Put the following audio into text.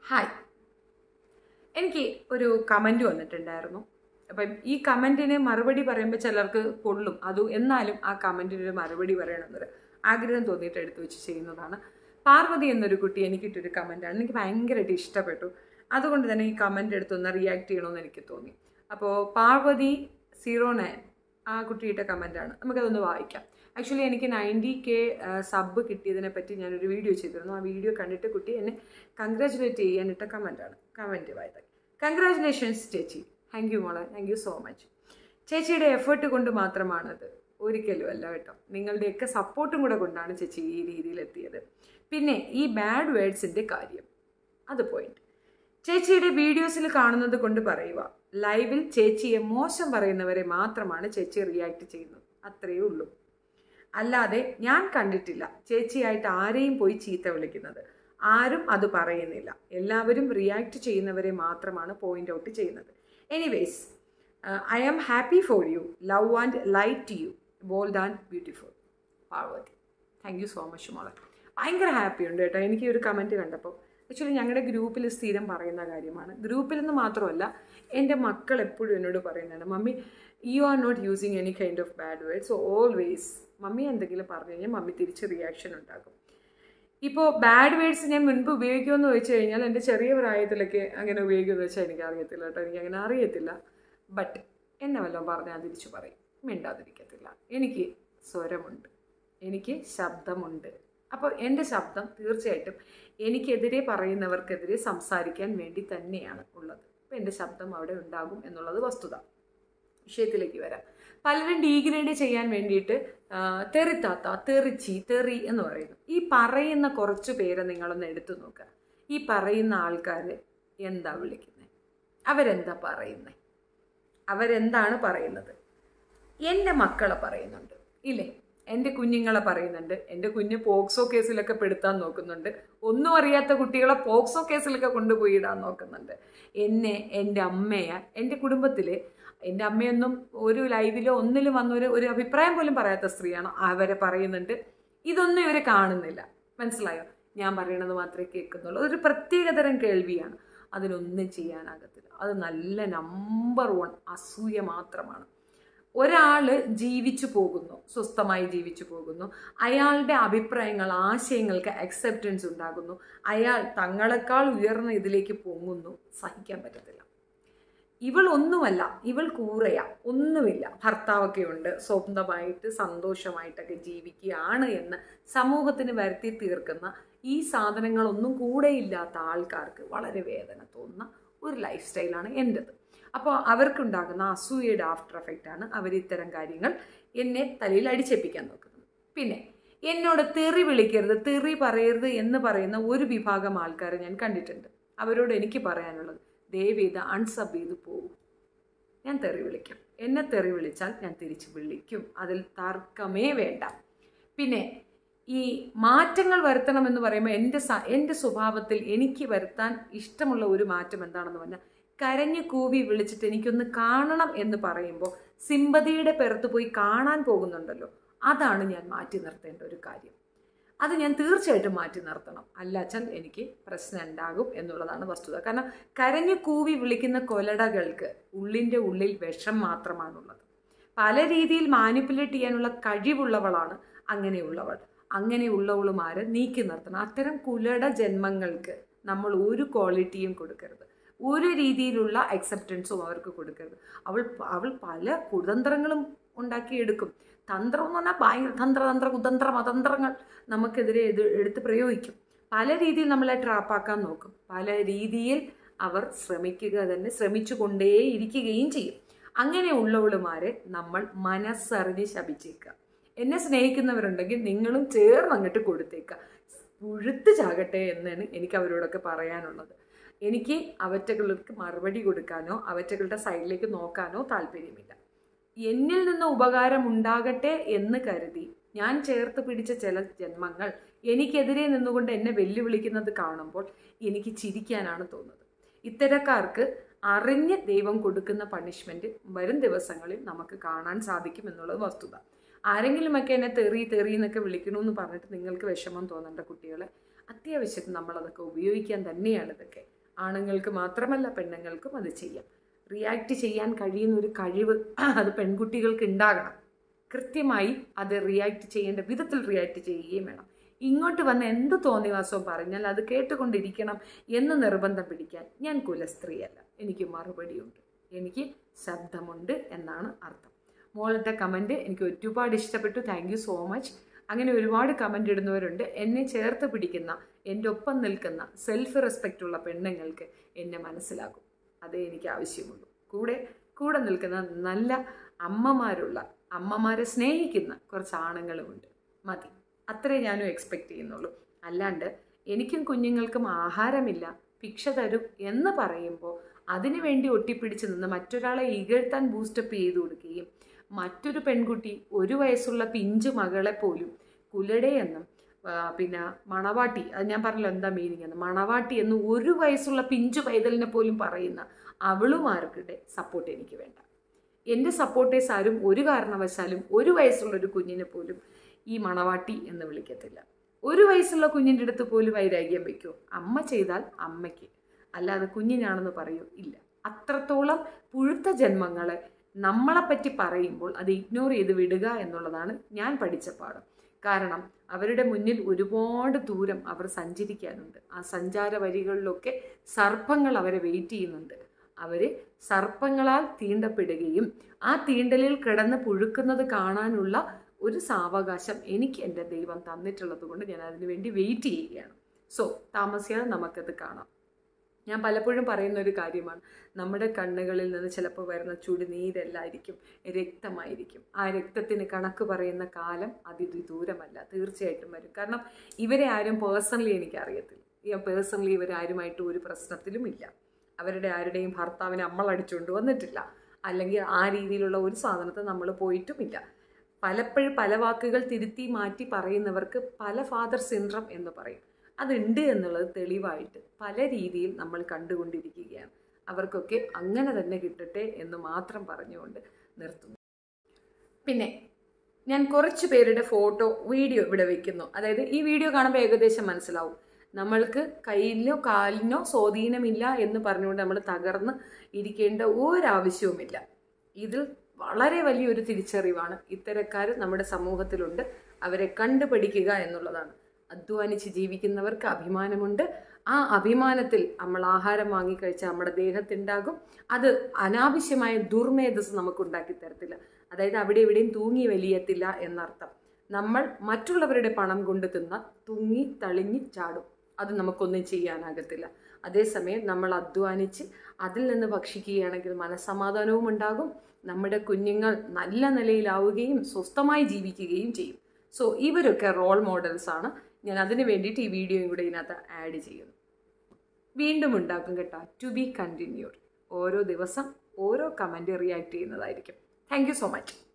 hi എനിക്ക് ഒരു comment വന്നിട്ടുണ്ടായിരുന്നു അപ്പം ഈ കമൻറ്റിന് മറുപടി പറയുമ്പോൾ ചിലർക്ക് കൊള്ളും അത് എന്നാലും ആ കമൻറ്റിന് ഒരു മറുപടി പറയണമെന്നൊരു ആഗ്രഹം തോന്നിയിട്ട് എടുത്തു വെച്ച് ചെയ്യുന്നതാണ് പാർവതി എന്നൊരു കുട്ടി എനിക്കിട്ടൊരു കമൻറ്റാണ് എനിക്ക് ഭയങ്കരമായിട്ട് ഇഷ്ടപ്പെട്ടു അതുകൊണ്ട് തന്നെ ഈ കമൻ്റ് എടുത്തൊന്ന് റിയാക്ട് ചെയ്യണമെന്ന് എനിക്ക് തോന്നി അപ്പോൾ പാർവതി സീറോ നയൻ ആ കുട്ടിയുടെ കമൻറ്റാണ് നമുക്കതൊന്ന് വായിക്കാം ആക്ച്വലി എനിക്ക് നയൻറ്റി കെ സബ് കിട്ടിയതിനെ പറ്റി ഞാനൊരു വീഡിയോ ചെയ്തിരുന്നു ആ വീഡിയോ കണ്ടിട്ട് കുട്ടി എന്നെ കൺഗ്രാറ്റുലേറ്റ് ചെയ്യാനിട്ട കമൻറ്റാണ് കമൻറ്റ് വായിത്താൽ കൺഗ്രാറ്റുലേഷൻസ് ചേച്ചി താങ്ക് യു മോളെ താങ്ക് യു സോ മച്ച് ചേച്ചിയുടെ എഫേർട്ട് കൊണ്ട് മാത്രമാണത് ഒരിക്കലും അല്ല കേട്ടോ നിങ്ങളുടെയൊക്കെ സപ്പോർട്ടും കൂടെ കൊണ്ടാണ് ചേച്ചി ഈ രീതിയിൽ എത്തിയത് പിന്നെ ഈ ബാഡ് വേർഡ്സിൻ്റെ കാര്യം അത് പോയിന്റ് ചേച്ചിയുടെ വീഡിയോസിൽ കാണുന്നത് കൊണ്ട് പറയുക ലൈവിൽ ചേച്ചിയെ മോശം പറയുന്നവരെ മാത്രമാണ് ചേച്ചി റിയാക്ട് ചെയ്യുന്നത് അത്രയേ ഉള്ളൂ അല്ലാതെ ഞാൻ കണ്ടിട്ടില്ല ചേച്ചിയായിട്ട് ആരെയും പോയി ചീത്ത വിളിക്കുന്നത് ആരും അത് പറയുന്നില്ല എല്ലാവരും റിയാക്ട് ചെയ്യുന്നവരെ മാത്രമാണ് പോയിന്റ് ഔട്ട് ചെയ്യുന്നത് anyways I am happy for you love and light you bold and beautiful Parvathy thank you so much മോളെ ഭയങ്കര ഹാപ്പി ഉണ്ട് കേട്ടോ എനിക്ക് ഒരു കമൻറ്റ് കണ്ടപ്പോൾ ആക്ച്വലി ഞങ്ങളുടെ ഗ്രൂപ്പിൽ സ്ഥിരം പറയുന്ന കാര്യമാണ് ഗ്രൂപ്പിൽ നിന്ന് മാത്രമല്ല എൻ്റെ മക്കൾ എപ്പോഴും എന്നോട് പറയുന്നതാണ് mummy you are not using any kind of bad words so always mummy എന്തെങ്കിലും പറഞ്ഞു കഴിഞ്ഞാൽ മമ്മി തിരിച്ച് റിയാക്ഷൻ ഉണ്ടാക്കും ഇപ്പോൾ ബാഡ് വേർഡ്സ് ഞാൻ മുൻപ് ഉപയോഗിക്കുമെന്ന് ചോദിച്ചു കഴിഞ്ഞാൽ എൻ്റെ ചെറിയ പ്രായത്തിലൊക്കെ അങ്ങനെ ഉപയോഗിക്കുമെന്ന് വെച്ചാൽ എനിക്ക് അറിയത്തില്ല കേട്ടോ എനിക്ക് അങ്ങനെ അറിയത്തില്ല ബട്ട് എന്നെ വല്ലതും പറഞ്ഞാൽ തിരിച്ചു പറയും മിണ്ടാതിരിക്കത്തില്ല എനിക്ക് സ്വരമുണ്ട് എനിക്ക് ശബ്ദമുണ്ട് അപ്പോൾ എൻ്റെ ശബ്ദം തീർച്ചയായിട്ടും എനിക്കെതിരെ പറയുന്നവർക്കെതിരെ സംസാരിക്കാൻ വേണ്ടി തന്നെയാണ് ഉള്ളത് അപ്പോൾ എൻ്റെ ശബ്ദം അവിടെ ഉണ്ടാകും എന്നുള്ളത് വസ്തുത വിഷയത്തിലേക്ക് വരാം പലരും ഡീഗ്രേഡ് ചെയ്യാൻ വേണ്ടിയിട്ട് തെറിത്താത്ത തെറിച്ചി തെറി എന്ന് പറയുന്നു ഈ പറയുന്ന കുറച്ച് പേരെ നിങ്ങളൊന്ന് എടുത്തു നോക്കുക ഈ പറയുന്ന ആൾക്കാർ എന്താ വിളിക്കുന്നത് അവരെന്താ പറയുന്നത് അവരെന്താണ് പറയുന്നത് എൻ്റെ മക്കളെ പറയുന്നുണ്ട് ഇല്ലേ എൻ്റെ കുഞ്ഞുങ്ങളെ പറയുന്നുണ്ട് എൻ്റെ കുഞ്ഞ് പോക്സോ കേസിലൊക്കെ പെടുത്താൻ നോക്കുന്നുണ്ട് ഒന്നും അറിയാത്ത കുട്ടികളെ പോക്സോ കേസിലൊക്കെ കൊണ്ടുപോയി ഇടാൻ നോക്കുന്നുണ്ട് എന്നെ എൻ്റെ അമ്മയെ എൻ്റെ കുടുംബത്തിൽ എൻ്റെ അമ്മയൊന്നും ഒരു ലൈവിലോ ഒന്നിലും വന്നൊരു ഒരു അഭിപ്രായം പോലും പറയാത്ത സ്ത്രീയാണ് അവരെ പറയുന്നുണ്ട് ഇതൊന്നും ഇവർ കാണുന്നില്ല മനസ്സിലായോ ഞാൻ പറയണത് മാത്രമേ കേൾക്കുന്നുള്ളൂ അതൊരു പ്രത്യേകതരം കേൾവിയാണ് അതിനൊന്നും ചെയ്യാനാകത്തില്ല അത് നല്ല നമ്പർ വൺ അസൂയ മാത്രമാണ് ഒരാൾ ജീവിച്ചു പോകുന്നു സ്വസ്ഥമായി ജീവിച്ചു പോകുന്നു അയാളുടെ അഭിപ്രായങ്ങൾ ആശയങ്ങൾക്ക് അക്സെപ്റ്റൻസ് ഉണ്ടാകുന്നു അയാൾ തങ്ങളെക്കാൾ ഉയർന്ന ഇതിലേക്ക് പൊങ്ങുന്നു സഹിക്കാൻ പറ്റത്തില്ല ഇവൾ ഒന്നുമല്ല ഇവൾ കൂറയാ ഒന്നുമില്ല ഭർത്താവൊക്കെ ഉണ്ട് സ്വന്തമായിട്ട് സന്തോഷമായിട്ടൊക്കെ ജീവിക്കുകയാണ് എന്ന് സമൂഹത്തിന് വരുത്തി തീർക്കുന്ന ഈ സാധനങ്ങളൊന്നും കൂടെയില്ലാത്ത ആൾക്കാർക്ക് വളരെ വേദന തോന്നുന്ന ഒരു ലൈഫ് സ്റ്റൈലാണ് എൻ്റെത് അപ്പോൾ അവർക്കുണ്ടാകുന്ന അസൂയയുടെ ആഫ്റ്റർ എഫക്റ്റ് ആണ് അവർ ഇത്തരം കാര്യങ്ങൾ എന്നെ തലയിൽ അടിച്ചേപ്പിക്കാൻ നോക്കുന്നത് പിന്നെ എന്നോട് തെറി വിളിക്കരുത് തെറി പറയരുത് എന്ന് പറയുന്ന ഒരു വിഭാഗം ആൾക്കാരെ ഞാൻ കണ്ടിട്ടുണ്ട് അവരോട് എനിക്ക് പറയാനുള്ളത് ദയവ് ചെയ്ത് അൺസബ് ചെയ്ത് പോകും ഞാൻ തെറി വിളിക്കും എന്നെ തെറി വിളിച്ചാൽ ഞാൻ തിരിച്ച് വിളിക്കും അതിൽ തർക്കമേ വേണ്ട പിന്നെ ഈ മാറ്റങ്ങൾ വരുത്തണമെന്ന് പറയുമ്പോൾ എൻ്റെ എൻ്റെ സ്വഭാവത്തിൽ എനിക്ക് വരുത്താൻ ഇഷ്ടമുള്ള ഒരു മാറ്റം എന്താണെന്ന് പറഞ്ഞാൽ കരഞ്ഞു കൂവി വിളിച്ചിട്ട് എനിക്കൊന്ന് കാണണം എന്ന് പറയുമ്പോൾ സിമ്പതിയുടെ പെരത്ത് പോയി കാണാൻ പോകുന്നുണ്ടല്ലോ അതാണ് ഞാൻ മാറ്റി നിർത്തേണ്ട ഒരു കാര്യം അത് ഞാൻ തീർച്ചയായിട്ടും മാറ്റി നിർത്തണം അല്ലാച്ചാൽ എനിക്ക് പ്രശ്നം ഉണ്ടാകും എന്നുള്ളതാണ് വസ്തുത കാരണം കരഞ്ഞു കൂവി വിളിക്കുന്ന കൊലടകൾക്ക് ഉള്ളിൻ്റെ ഉള്ളിൽ വിഷം മാത്രമാണുള്ളത് പല രീതിയിൽ മാനിപ്പുലേറ്റ് ചെയ്യാനുള്ള കഴിവുള്ളവളാണ് അങ്ങനെയുള്ളവൾ അങ്ങനെയുള്ളവളുമാരെ നീക്കി നിർത്തണം അത്തരം കുലട ജന്മങ്ങൾക്ക് നമ്മൾ ഒരു ക്വാളിറ്റിയും കൊടുക്കരുത് ഒരു രീതിയിലുള്ള അക്സെപ്റ്റൻസും അവർക്ക് കൊടുക്കരുത് അവൾ അവൾ പല കുതന്ത്രങ്ങളും ഉണ്ടാക്കിയെടുക്കും തന്ത്രം എന്ന് പറഞ്ഞാൽ ഭയങ്കര തന്ത്രതന്ത്ര കുതന്ത്ര മതന്ത്രങ്ങൾ നമുക്കെതിരെ ഇത് എടുത്ത് പ്രയോഗിക്കും പല രീതിയിൽ നമ്മളെ ട്രാപ്പാക്കാൻ നോക്കും പല രീതിയിൽ അവർ ശ്രമിക്കുക തന്നെ ശ്രമിച്ചു കൊണ്ടേ ഇരിക്കുകയും ചെയ്യും അങ്ങനെയുള്ളവളുമാരെ നമ്മൾ മനസ്സറിഞ്ഞ് ശപിച്ചേക്കുക എന്നെ സ്നേഹിക്കുന്നവരുണ്ടെങ്കിൽ നിങ്ങളും ചേർന്ന് അങ്ങോട്ട് കൊടുത്തേക്കുക പുഴുത്ത് ചാകട്ടെ എന്നാണ് എനിക്ക് അവരോടൊക്കെ പറയാനുള്ളത് എനിക്ക് അവറ്റകൾക്ക് മറുപടി കൊടുക്കാനോ അവറ്റകളുടെ സൈഡിലേക്ക് നോക്കാനോ താല്പര്യമില്ല എന്നിൽ നിന്ന് ഉപകാരം ഉണ്ടാകട്ടെ എന്ന് കരുതി ഞാൻ ചേർത്ത് പിടിച്ച ചില ജന്മങ്ങൾ എനിക്കെതിരെ നിന്നുകൊണ്ട് എന്നെ വെല്ലുവിളിക്കുന്നത് കാണുമ്പോൾ എനിക്ക് ചിരിക്കാനാണ് തോന്നുന്നത് ഇത്തരക്കാർക്ക് അറിഞ്ഞ് ദൈവം കൊടുക്കുന്ന പണിഷ്മെന്റ് വരും ദിവസങ്ങളിൽ നമുക്ക് കാണാൻ സാധിക്കും എന്നുള്ളത് വസ്തുത ആരെങ്കിലുമൊക്കെ എന്നെ തെറി തെറി എന്നൊക്കെ വിളിക്കണമെന്ന് പറഞ്ഞിട്ട് നിങ്ങൾക്ക് വിഷമം തോന്നേണ്ട കുട്ടികളെ അത്യാവശ്യത്തിന് നമ്മളതൊക്കെ ഉപയോഗിക്കാൻ തന്നെയാണ് ഇതൊക്കെ ആണുങ്ങൾക്ക് മാത്രമല്ല പെണ്ണുങ്ങൾക്കും അത് ചെയ്യാം റിയാക്ട് ചെയ്യാൻ കഴിയുന്ന ഒരു കഴിവ് അത് പെൺകുട്ടികൾക്ക് ഉണ്ടാകണം കൃത്യമായി അത് റിയാക്ട് ചെയ്യേണ്ട വിധത്തിൽ റിയാക്ട് ചെയ്യുകയും വേണം ഇങ്ങോട്ട് വന്ന് എന്ത് തോന്നിവാസവും പറഞ്ഞാൽ അത് കേട്ടുകൊണ്ടിരിക്കണം എന്ന് നിർബന്ധം പിടിക്കാൻ ഞാൻ കുലസ്ത്രീയല്ല എനിക്ക് മറുപടിയുണ്ട് എനിക്ക് ശബ്ദമുണ്ട് എന്നാണ് അർത്ഥം മോളുടെ കമൻറ്റ് എനിക്ക് ഒരുപാട് ഇഷ്ടപ്പെട്ടു താങ്ക് യു സോ മച്ച് അങ്ങനെ ഒരുപാട് കമൻ്റ് ഇടുന്നവരുണ്ട് എന്നെ ചേർത്ത് പിടിക്കുന്ന എൻ്റെ ഒപ്പം നിൽക്കുന്ന സെൽഫ് റെസ്പെക്റ്റ് ഉള്ള പെണ്ണുങ്ങൾക്ക് എന്നെ മനസ്സിലാകും അതേ എനിക്ക് ആവശ്യമുള്ളൂ കൂടെ കൂടെ നിൽക്കുന്ന നല്ല അമ്മമാരുള്ള അമ്മമാരെ സ്നേഹിക്കുന്ന കുറച്ച് ആണുങ്ങളുമുണ്ട് മതി അത്രേ ഞാനും എക്സ്പെക്റ്റ് ചെയ്യുന്നുള്ളൂ അല്ലാണ്ട് എനിക്കും കുഞ്ഞുങ്ങൾക്കും ആഹാരമില്ല ഭിക്ഷ തരും എന്ന് പറയുമ്പോൾ അതിനു വേണ്ടി ഒട്ടിപ്പിടിച്ച് നിന്ന് മറ്റൊരാളെ ഇകഴ്ത്താൻ ബൂസ്റ്റപ്പ് ചെയ്തു കൊടുക്കുകയും മറ്റൊരു പെൺകുട്ടി ഒരു വയസ്സുള്ള പിഞ്ചു മകളെ പോലും കുലടെ എന്നും ആ, പിന്നെ മണവാട്ടി അത് ഞാൻ പറഞ്ഞല്ലോ എന്താ മീനിങ് എന്ന് മണവാട്ടി എന്ന് ഒരു വയസ്സുള്ള പിഞ്ചു പൈതലിനെ പോലും പറയുന്ന അവളുമാർക്കിടെ സപ്പോർട്ട് എനിക്ക് വേണ്ട എൻ്റെ സപ്പോർട്ടേഴ്സ് ആരും ഒരു കാരണവശാലും ഒരു വയസ്സുള്ള ഒരു കുഞ്ഞിനെ പോലും ഈ മണവാട്ടി എന്ന് വിളിക്കത്തില്ല ഒരു വയസ്സുള്ള കുഞ്ഞിൻ്റെ അടുത്ത് പോലും വൈരാഗ്യം വയ്ക്കുമോ അമ്മ ചെയ്താൽ അമ്മയ്ക്ക് അല്ലാതെ കുഞ്ഞിനാണെന്ന് പറയൂ ഇല്ല അത്രത്തോളം പുഴുത്ത ജന്മങ്ങളെ നമ്മളെപ്പറ്റി പറയുമ്പോൾ അത് ഇഗ്നോർ ചെയ്ത് വിടുക എന്നുള്ളതാണ് ഞാൻ പഠിച്ച പാഠം കാരണം അവരുടെ മുന്നിൽ ഒരുപാട് ദൂരം അവർ സഞ്ചരിക്കാനുണ്ട് ആ സഞ്ചാര വരികളിലൊക്കെ സർപ്പങ്ങൾ അവരെ വെയിറ്റ് ചെയ്യുന്നുണ്ട് അവർ സർപ്പങ്ങളാൽ തീണ്ടപ്പെടുകയും ആ തീണ്ടലിൽ കിടന്ന് പുഴുക്കുന്നത് കാണാനുള്ള ഒരു സാവകാശം എനിക്ക് എൻ്റെ ദൈവം തന്നിട്ടുള്ളത് കൊണ്ട് ഞാൻ അതിനു വേണ്ടി വെയിറ്റ് ചെയ്യുകയാണ് സോ താമസിയാതെ നമുക്കത് കാണാം ഞാൻ പലപ്പോഴും പറയുന്ന ഒരു കാര്യമാണ് നമ്മുടെ കണ്ണുകളിൽ നിന്ന് ചിലപ്പോൾ വരുന്ന ചുടുനീരല്ലായിരിക്കും രക്തമായിരിക്കും ആ രക്തത്തിന് കണക്ക് പറയുന്ന കാലം അതിദൂരമല്ല തീർച്ചയായിട്ടും വരും കാരണം ഇവരെ ആരും പേഴ്സണലി എനിക്ക് അറിയത്തില്ല ഈ പേഴ്സണലി ഇവരാരുമായിട്ട് ഒരു പ്രശ്നത്തിലും ഇല്ല അവരുടെ ആരുടെയും ഭർത്താവിനെ അമ്മളടിച്ചുകൊണ്ട് വന്നിട്ടില്ല അല്ലെങ്കിൽ ആ രീതിയിലുള്ള ഒരു സാധനത്തെ നമ്മൾ പോയിട്ടുമില്ല പലപ്പോഴും പല വാക്കുകൾ തിരുത്തി മാറ്റി പറയുന്നവർക്ക് പല ഫാദർ സിൻഡ്രം എന്ന് പറയും അതുണ്ട് എന്നുള്ളത് തെളിവായിട്ട് പല രീതിയിൽ നമ്മൾ കണ്ടുകൊണ്ടിരിക്കുകയാണ് അവർക്കൊക്കെ അങ്ങനെ തന്നെ കിട്ടട്ടെ എന്ന് മാത്രം പറഞ്ഞുകൊണ്ട് നിർത്തുന്നു പിന്നെ ഞാൻ കുറച്ച് പേരുടെ ഫോട്ടോ വീഡിയോ ഇവിടെ വെക്കുന്നു അതായത് ഈ വീഡിയോ കാണുമ്പോൾ ഏകദേശം മനസ്സിലാവും നമ്മൾക്ക് കയ്യിലോ കാലിനോ സ്വാധീനമില്ല എന്ന് പറഞ്ഞുകൊണ്ട് നമ്മൾ തകർന്ന് ഇരിക്കേണ്ട ഒരാവശ്യവുമില്ല ഇതിൽ വളരെ വലിയൊരു തിരിച്ചറിവാണ് ഇത്തരക്കാർ നമ്മുടെ സമൂഹത്തിലുണ്ട് അവരെ കണ്ടുപഠിക്കുക എന്നുള്ളതാണ് അധ്വാനിച്ച് ജീവിക്കുന്നവർക്ക് അഭിമാനമുണ്ട് ആ അഭിമാനത്തിൽ നമ്മൾ ആഹാരം വാങ്ങിക്കഴിച്ചാൽ നമ്മുടെ ദേഹത്തുണ്ടാകും അത് അനാവശ്യമായ ദുർമേധസ് നമുക്ക് ഉണ്ടാക്കി തരത്തില്ല അതായത് അവിടെ എവിടെയും തൂങ്ങി വലിയത്തില്ല എന്നർത്ഥം നമ്മൾ മറ്റുള്ളവരുടെ പണം കൊണ്ട് തിന്ന തൂങ്ങി തളിഞ്ഞ് ചാടും അത് നമുക്കൊന്നും ചെയ്യാനാകത്തില്ല അതേസമയം നമ്മൾ അധ്വാനിച്ച് അതിൽ നിന്ന് ഭക്ഷിക്കുകയാണെങ്കിൽ മനസ്സമാധാനവും ഉണ്ടാകും നമ്മുടെ കുഞ്ഞുങ്ങൾ നല്ല നിലയിലാവുകയും സ്വസ്ഥമായി ജീവിക്കുകയും ചെയ്യും സോ ഇവരൊക്കെ റോൾ മോഡൽസ് ആണ് ഞാൻ അതിന് വേണ്ടിയിട്ട് ഈ വീഡിയോയും കൂടെ ഇതിനകത്ത് ആഡ് ചെയ്യുന്നു വീണ്ടും ഉണ്ടാക്കും കേട്ടോ ടു ബി കണ്ടിന്യൂഡ് ഓരോ ദിവസം ഓരോ കമൻറ്റ് റിയാക്ട് ചെയ്യുന്നതായിരിക്കും താങ്ക് യു സോ മച്ച്